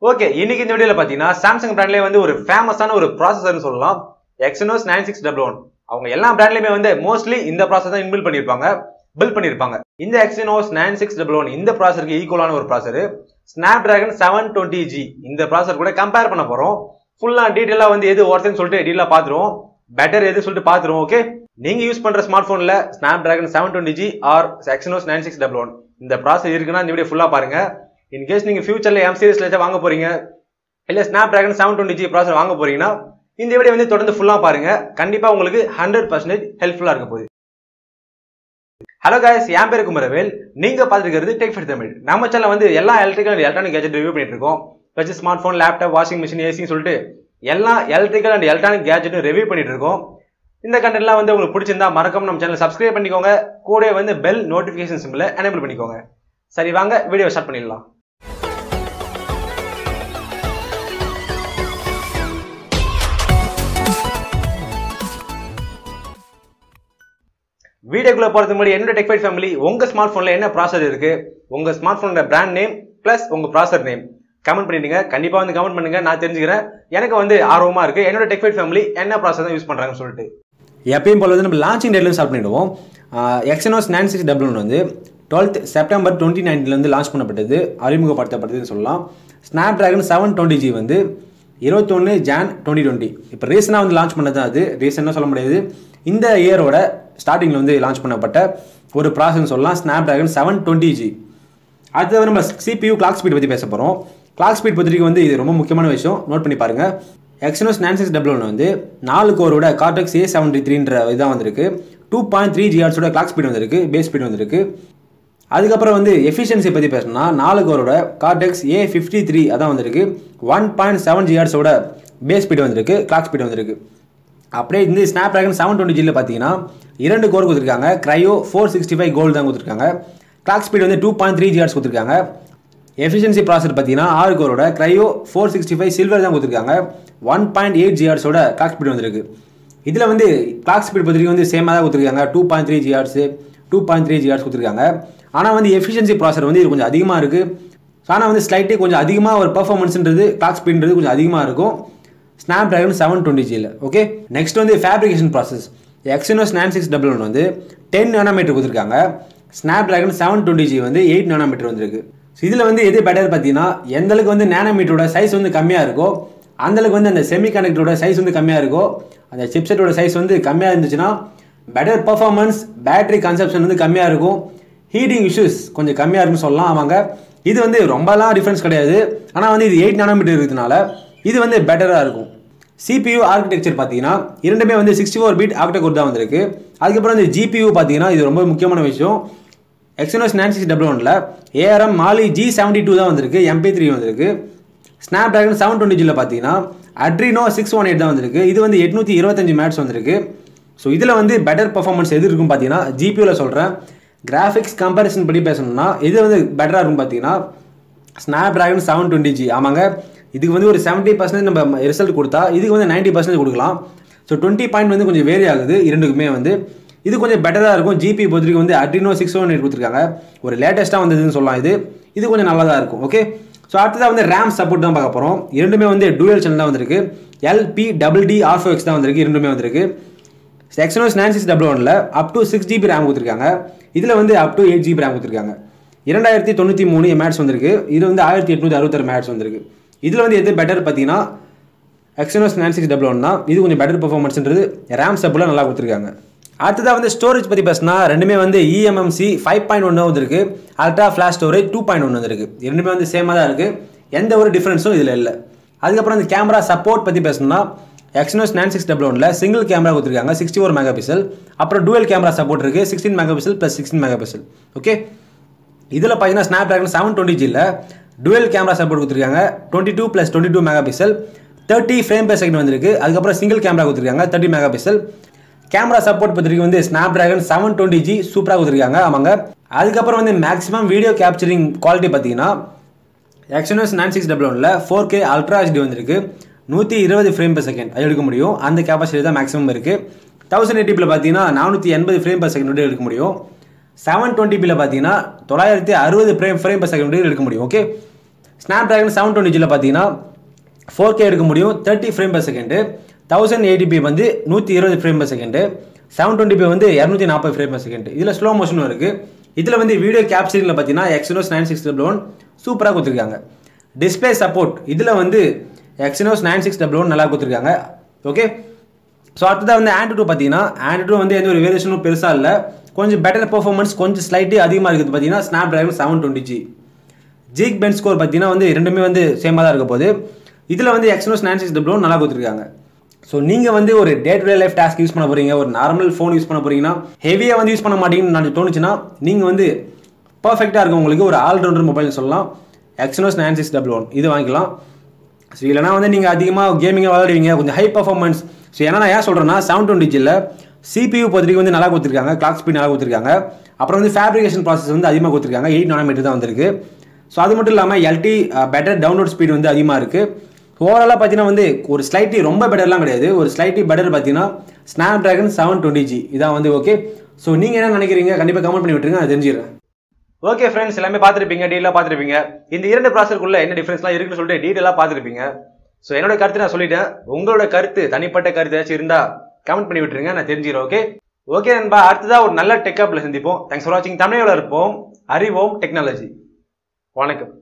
okay இன்னைக்கு இந்த வீடியோல பாத்தீங்கன்னா சாம்சங் பிராண்ட்லயே வந்து ஒரு ஃபேமஸான ஒரு ப்ராசஸர்னு சொல்லலாம் Exynos nine six double one அவங்க எல்லா பிராண்ட்லயுமே வந்து மோஸ்ட்லி இந்த ப்ராசஸ் தான் இன்பில் பண்ணிருப்பாங்க பில் பண்ணிருப்பாங்க இந்த Exynos nine six double one இந்த ப்ராசருக்கு ஈக்குவலான ஒரு processor Snapdragon seven twenty G இந்த ப்ராசர் கூட கம்பேர் பண்ண போறோம் ஃபுல்லா டீட்டெயிலா வந்து எது ஒர்த்துன்னு சொல்லிட்டு டீட்டெயிலா பாத்துருவோம் பெட்டர் எது சொல்லிட்டு பாத்துருவோம் ஓகே நீங்க யூஸ் பண்ற ஸ்மார்ட் போன்ல Snapdragon seven twenty G or Exynos nine six double one இந்த ப்ராசர் இருக்குன்னா இந்த வீடியோ ஃபுல்லா பாருங்க இன் கேஸ் நீங்க ஃபியூச்சர்ல எம் சீரிஸ்ல ஏதாச்சும் வாங்க போறீங்க இல்ல Snapdragon seven twenty G processor வாங்க போறீங்கன்னா இந்த வீடியோ வந்து தொடர்ந்து ஃபுல்லா பாருங்க கண்டிப்பா உங்களுக்கு ஹண்ட்ரட் பர்சன்டேஜ் ஹெல்ப்ஃபுல்லா இருக்க போகுது ஹலோ guys என் பேரு குமரவேல் நீங்க பார்த்துருக்கிறது டெக் ஃபிட் தமிழ் நம்ம சேனல் வந்து எல்லா electrical and electronic gadget review பண்ணிட்டு இருக்கோம் வச்சு smart phone laptop washing machine ஏசின்னு சொல்லிட்டு எல்லா எலக்ட்ரிக்கல் அண்ட் எலக்ட்ரானிக் கேஜெட்டும் ரிவ்யூ பண்ணிட்டு இருக்கோம் இந்த கண்டென்ட்லாம் வந்து உங்களுக்கு பிடிச்சிருந்தா மறக்காம நம்ம சேனல் சப்ஸ்கிரைப் பண்ணிக்கோங்க கூட வந்து பெல் நோட்டிஃபிகேஷன் சிம்பிளை எனேபிள் பண்ணிக்கோங்க சரி வாங்க வீடியோ ஸ்டார்ட் பண்ணிடலாம் வீடியோக்குள்ள போறதுக்கு முன்னாடி என்னோட டெக்ஃபைட் ஃபேமிலி உங்க ஸ்மார்ட் போன்ல என்ன ப்ராசர் இருக்கு உங்க ஸ்மார்ட் போனோட பிராண்ட் நேம் பிளஸ் உங்க ப்ராசர் நேம் கமெண்ட் பண்ணிடுங்க கண்டிப்பா வந்து கமெண்ட் பண்ணுங்க நான் தெரிஞ்சுக்கிறேன் எனக்கு வந்து ஆர்வமா இருக்கு என்னோட டெக்ஃபைட் ஃபேமிலி என்ன ப்ராசர் தான் யூஸ் பண்றாங்கன்னு சொல்லிட்டு எப்பயும் போல வந்து நம்ம லான்ச்சிங் டேட்ல ஸ்டார்ட் பண்ணிடுவோம் எக்ஸனோஸ் நைன் சிக்ஸ் டபுள் வந்து டுவெல்த் செப்டம்பர் டுவெண்ட்டி நைன்லேருந்து லான்ச் பண்ணப்பட்டது அறிமுகப்படுத்தப்பட்டதுன்னு சொல்லலாம் Snapdragon seven twenty G வந்து இருபத்தொன்று ஜான் டுவெண்ட்டி டுவெண்ட்டி இப்போ ரீசனாக வந்து லான்ச் பண்ணது தான் அது ரீசனாக சொல்ல முடியாது இந்த இயரோட ஸ்டார்டிங்கில் வந்து லான்ச் பண்ணப்பட்ட ஒரு ப்ராசஸ் சொல்லலாம் Snapdragon seven twenty G அடுத்தது நம்ம சிபியூ கிளாக் ஸ்பீட் பற்றி பேச போகிறோம் கிளாக் ஸ்பீட் பற்றி வந்து இது ரொம்ப முக்கியமான விஷயம் நோட் பண்ணி பாருங்க Exynos nine six double one வந்து நாலு கோரோட கார்டெக்ஸ் ஏ செவன்டி த்ரீன்ற இதான் வந்திருக்கு டூ பாயிண்ட் த்ரீ ஜிஆர்ஸோட கிளாக் ஸ்பீட் வந்திருக்கு பேஸ் ஸ்பீட் வந்திருக்கு அதுக்கப்புறம் வந்து எஃபிஷியன்சி பற்றி பேசணும்னா நாலு கோரோட கார்டெக்ஸ் ஏ ஃபிஃப்டி த்ரீ அதான் வந்திருக்கு ஒன் பாயிண்ட் செவன் ஜிஆர்ஸோட பேஸ் ஸ்பீட் வந்திருக்கு கிளாக் ஸ்பீட் வந்திருக்கு அப்படியே இந்த ஸ்னாப் ட்ராகன் செவன் டுவெண்ட்டி ஜியில் பார்த்தீங்கன்னா இரண்டு கோர் கொடுத்துருக்காங்க Kryo four sixty five gold தான் கொடுத்துருக்காங்க கிளாக் ஸ்பீட் வந்து டூ பாயிண்ட் த்ரீ ஜிஆர்ஸ் கொடுத்துருக்காங்க எஃபிஷியன்சி ப்ராசர் பார்த்தீங்கன்னா ஆறு கோரோட Kryo four sixty five silver தான் கொடுத்துருக்காங்க ஒன் பாயிண்ட் எயிட் ஜிஆர்ஸோட கிளாக் ஸ்பீட் வந்திருக்கு இதில் வந்து கிளாக் ஸ்பீட் பத்திரிக்கை வந்து சேமாக தான் கொடுத்துருக்காங்க டூ பாயிண்ட் த்ரீ ஜிஆர்ஸ் டூ பாயிண்ட் த்ரீ ஜிஆர்ஸ் கொடுத்துருக்காங்க ஆனால் வந்து எஃபிஷியன்சி ப்ராசர் வந்து இது கொஞ்சம் அதிகமாக இருக்குது ஆனால் வந்து ஸ்லைட்டே கொஞ்சம் அதிகமாக ஒரு பர்ஃபார்மன்ஸ்ன்றது கிளாக் ஸ்பீட்ன்றது கொஞ்சம் அதிகமாக இருக்கும் ஸ்னாப் ட்ராகன் செவன் டுவெண்ட்டி ஜியில் ஓகே நெக்ஸ்ட் வந்து fabrication process Exynos nine six double one வந்து டென் நானோமீட்டர் கொடுத்துருக்காங்க Snapdragon seven twenty G வந்து எயிட் நானோமீட்டர் வந்திருக்கு இதில் வந்து எது பெட்டர் பார்த்தீங்கன்னா எந்த அளவுக்கு வந்து நானோமீட்டரோட சைஸ் வந்து கம்மியாக இருக்கோ அந்த அளவுக்கு வந்து அந்த செமி கண்டக்டரோட சைஸ் வந்து கம்மியாக இருக்கோ அந்த சிப்செட்டோட சைஸ் வந்து கம்மியாக இருந்துச்சுன்னா பெட்டர் பர்ஃபார்மன்ஸ் பேட்டரி கன்சப்ஷன் வந்து கம்மியாக இருக்கும் ஹீட்டிங் இஷ்யூஸ் கொஞ்சம் கம்மியாக இருக்குன்னு சொல்லலாம் ஆமாங்க இது வந்து ரொம்பலாம் டிஃப்ரென்ஸ் கிடையாது ஆனால் வந்து இது எயிட் நானோமீட்டர் இருக்கிறதுனால இது வந்து பெட்டராக இருக்கும் சிபியூ ஆர்கிடெக்சர் பார்த்தீங்கன்னா இரண்டுமே வந்து சிக்ஸ்டி ஃபோர் பீட் ஆக்டகோர் தான் வந்திருக்கு அதுக்கப்புறம் வந்து ஜிபியூ பார்த்தீங்கன்னா இது ரொம்ப முக்கியமான விஷயம் எக்ஸனோஸ் நைன் சிக்ஸ் டபுள் ஒனில் ARM Mali G seventy two தான் வந்திருக்கு எம்பி த்ரீ வந்திருக்கு ஸ்னாப் ட்ராகன் செவன் டுவெண்ட்டி ஜியில் பார்த்தீங்கன்னா அட்ரினோ சிக்ஸ் ஒன் எயிட் தான் வந்திருக்கு இது வந்து எட்நூற்றி இருபத்தஞ்சு மேட்ச் வந்திருக்கு ஸோ இதில் வந்து பெட்டர் பர்ஃபார்மன்ஸ் எது இருக்கும் பார்த்தீங்கன்னா ஜிபியூவில் சொல்கிறேன் கிராஃபிக்ஸ் கம்பேரிசன் படி பேசணும்னா இது வந்து பெட்டராக இருக்கும் பார்த்தீங்கன்னா Snapdragon seven twenty G ஆமாங்க இதுக்கு வந்து ஒரு செவன்ட்டி பர்சன்டேஜ் நம்ம ரிசல்ட் கொடுத்தா இதுக்கு வந்து நைன்ட்டி பர்சன்டேஜ் கொடுக்கலாம் ஸோ டுவெண்ட்டி பாயிண்ட் வந்து கொஞ்சம் வேரி ஆகுது இரண்டுக்குமே வந்து இது கொஞ்சம் பெட்டராக இருக்கும் ஜிபி பொறுத்தவரைக்கும் வந்து அட்ரினோ சிக்ஸ் ஒன் எயிட் கொடுத்துருக்காங்க ஒரு லேட்டஸ்ட்டாக வந்ததுன்னு சொல்லலாம் இது இது கொஞ்சம் நல்லா தான் இருக்கும் ஓகே ஸோ அடுத்ததாக வந்து ரேம் சப்போர்ட் தான் பார்க்க போகிறோம் இரண்டுமே வந்து டூயல் சேனல் தான் வந்திருக்கு LP double D R four X தான் வந்திருக்கு இரண்டுமே வந்திருக்கு எக்ஸனோஸ் நைன் சிக்ஸ் டபுள் ஒனில் up to six GB RAM கொடுத்துருக்காங்க இதில் வந்து up to eight GB RAM கொடுத்துருக்காங்க இரண்டாயிரத்தி தொண்ணூற்றி மூணு மேட்ச் வந்திருக்கு இது வந்து ஆயிரத்தி எட்நூற்றி அறுபத்தாறு மேட்ச் வந்திருக்கு இதில் வந்து எது பெட்டர் பார்த்தீங்கன்னா Exynos nine six double one தான் இது கொஞ்சம் பெட்டர் பர்ஃபார்மன்ஸ்ன்றது ரேம் சப்போர்ட்லாம் நல்லா கொடுத்துருக்காங்க அடுத்ததாக வந்து ஸ்டோரேஜ் பற்றி பேசினா ரெண்டுமே வந்து இஎம்எம்சி ஃபைவ் பாயிண்ட் ஒன்று வந்திருக்கு ultra flash storage two point ஒன்று வந்திருக்கு ரெண்டுமே வந்து சேமாக தான் இருக்குது எந்த ஒரு டிஃப்ரென்ஸும் இதில் இல்லை அதுக்கப்புறம் அந்த கேமரா சப்போர்ட் பற்றி பேசணும்னா எக்ஸனோஸ் நைன் சிக்ஸ் டபுள் ஒனில் சிங்கிள் கேமரா கொடுத்துருக்காங்க சிக்ஸ்டி ஃபோர் மெகா பிக்சல் அப்புறம் டூவல் கேமரா சப்போர்ட் இருக்குது sixteen megapixel plus sixteen megapixel okay இதில் பார்த்தீங்கன்னா ஸ்னாப் ட்ராகன் செவன் டுவெண்ட்டி ஜியில் டுவெல் கேமரா சப்போர்ட் கொடுத்துருக்காங்க twenty two plus twenty two megapixel thirty frame per second வந்திருக்கு அதுக்கப்புறம் single camera கொடுத்துருக்காங்க thirty megapixel camera support பத்திரிக்கை வந்து Snapdragon seven twenty G சூப்பராக கொடுத்துருக்காங்க ஆமாங்க அதுக்கப்புறம் வந்து மேக்ஸிமம் வீடியோ கேப்சரிங் குவாலிட்டி பார்த்தீங்கன்னா எக்ஸனோஸ் நைன் சிக்ஸ் டபுள் ஒனில் ஃபோர் கே அல்ட்ரா ஹெச்டி வந்திருக்கு நூற்றி இருபது ஃப்ரேம் பர் செகண்ட் அது எடுக்க முடியும் அந்த கேப்பாசிட்டி தான் மேக்ஸிமம் இருக்குது தௌசண்ட் எயிட்டிபியில் பார்த்தீங்கன்னா நானூற்றி எண்பது ஃப்ரேம் பர் செகண்ட் எடுக்க முடியும் செவன் டுவெண்ட்டி பியில் பார்த்தீங்கன்னா தொள்ளாயிரத்தி அறுபது ஃப்ரேம் ஃப்ரேம் பர் செகண்ட் எடுக்க முடியும் okay Snapdragon seven twenty ஜியில் பார்த்தீங்கன்னா ஃபோர் கே எடுக்க முடியும் thirty frame per second thousand eighty p வந்து நூற்றி இருபது frame per second seven twenty வந்து இரநூத்தி நாற்பது ஃப்ரேம் பர் செகண்ட் இதில் ஸ்லோ மோஷனும் இருக்குது இதில் வந்து வீடியோ கேப்சரிங்கில் பார்த்தீங்கன்னா Exynos nine six double one சூப்பராக கொடுத்துருக்காங்க டிஸ்பிளே சப்போர்ட் இதில் வந்து Exynos nine six double one நல்லா கொடுத்துருக்காங்க ஓகே ஸோ அடுத்ததாக வந்து ஆண்ட்ரு டூ பார்த்தீங்கன்னா ஆண்ட்ரு டூ வந்து எந்த ஒரு வேரியேஷனும் பெருசாக இல்லை கொஞ்சம் பெட்டர் பெர்ஃபார்மன்ஸ் கொஞ்சம் ஸ்லைட்டே அதிகமாக இருக்குது பார்த்தீங்கன்னா Snapdragon seven twenty G Geekbench score பார்த்தீங்கன்னா வந்து ரெண்டுமே வந்து சேமாக தான் இருக்க போகுது இதில் வந்து எக்ஸ்னோஸ் நைன் சிக்ஸ் டபுளும் நல்லா கொடுத்துருக்காங்க ஸோ நீங்கள் வந்து ஒரு day to day life task use பண்ண போகிறீங்க ஒரு நார்மல் ஃபோன் யூஸ் பண்ண போகிறீங்கன்னா ஹெவியாக வந்து யூஸ் பண்ண மாட்டீங்கன்னு நான் தோணுச்சுன்னா நீங்கள் வந்து பர்ஃபெக்டாக இருக்கும் உங்களுக்கு ஒரு ஆல்ரவுண்டர் மொபைல் சொல்லலாம் Exynos nine six double one இது வாங்கிக்கலாம் ஸோ இல்லைனா வந்து நீங்கள் அதிகமாக கேமிங்கை விளையாடுவீங்க கொஞ்சம் ஹை பர்ஃபார்மன்ஸ் ஸோ ஏன்னா நான் ஏன் சொல்கிறேன்னா செவன் டுவெண்ட்டி ஜியில் சிபியூ பொறுத்தவரைக்கும் வந்து நல்லா கொடுத்துருக்காங்க கிளாக் ஸ்பீட் நல்லா கொடுத்துருக்காங்க அப்புறம் வந்து ஃபேப்ரிகேஷன் ப்ராசஸ் வந்து அதிகமாக கொடுத்துருக்காங்க எயிட் நானோமீட்டர் தான் வந்திருக்கு ஸோ அது மட்டும் இல்லாமல் எல்டி பெட்டர் டவுன்லோட் ஸ்பீட் வந்து அதிகமாக இருக்குது ஓவராலாக பார்த்தீங்கன்னா வந்து ஒரு ஸ்லைட்லி ரொம்ப பெட்டர்லாம் கிடையாது ஒரு ஸ்லைட்லி பெட்டர் பார்த்தீங்கன்னா Snapdragon seven twenty G இதான் வந்து ஓகே ஸோ நீங்கள் என்ன நினைக்கிறீங்க கண்டிப்பாக கமெண்ட் பண்ணி விட்டுருங்க நான் தெரிஞ்சிடுறேன் ஓகே ஃப்ரெண்ட்ஸ் எல்லாமே பார்த்துருப்பீங்க டீலாக பார்த்துருப்பீங்க இந்த இரண்டு ப்ராசருக்குள்ள என்ன டிஃப்ரென்ஸ்லாம் இருக்குன்னு சொல்லிட்டு டீட்டெயிலாக பார்த்துருப்பீங்க ஸோ என்னோட கருத்து நான் சொல்லிட்டேன் உங்களோட கருத்து தனிப்பட்ட கருத்து ஏதாச்சும் இருந்தால் கமெண்ட் பண்ணி விட்டுருங்க நான் தெரிஞ்சிடும் ஓகே ஓகே நண்பா அடுத்ததாக ஒரு நல்ல டெக்கப்பில் சந்திப்போம் தேங்க்ஸ் ஃபார் வாட்சிங் தமிழோட இருப்போம் அறிவோம் டெக்னாலஜி வணக்கம்